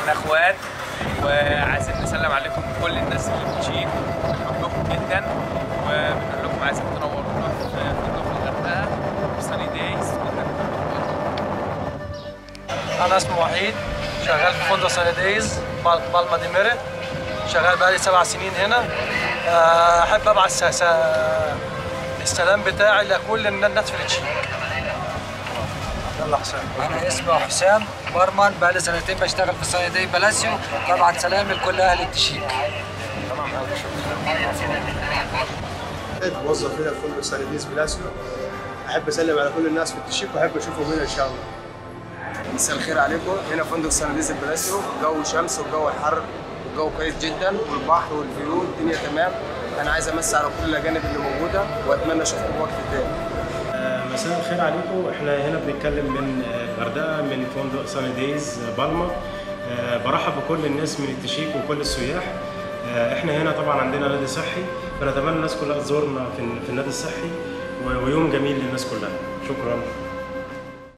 احنا اخوات وعايزين نسلم عليكم كل الناس اللي بتشيك بنحبكم جدا وبنقول لكم عايزين تنورونا في فندق في الغردقه في ساني دايز انا اسمي وحيد شغال في فندق سانديز بالما دي ميريت شغال بقالي سبع سنين هنا آه، احب ابعت س- س- السلام بتاعي لكل الناس في التشيك يلا حسام انا اسمي حسام برمان بقالي سنتين بشتغل في صيادية بلاسيو طبعا سلامي لكل اهل التشيك موظف هنا في فندق سانديز بلاسيو احب اسلم على كل الناس في التشيك واحب اشوفهم هنا ان شاء الله مساء الخير عليكم هنا فندق سانديز البلاسيو جو شمس والجو حر والجو كويس جدا والبحر والفيو الدنيا تمام انا عايز امسي على كل الاجانب اللي موجوده واتمنى اشوفكم وقت تاني مساء الخير عليكم احنا هنا بنتكلم من الغردقه من فندق ساني دايز بالما آه، برحب بكل الناس من التشيك وكل السياح آه، احنا هنا طبعا عندنا نادي صحي فنتمنى الناس كلها تزورنا في في النادي الصحي و- ويوم جميل للناس كلها شكرا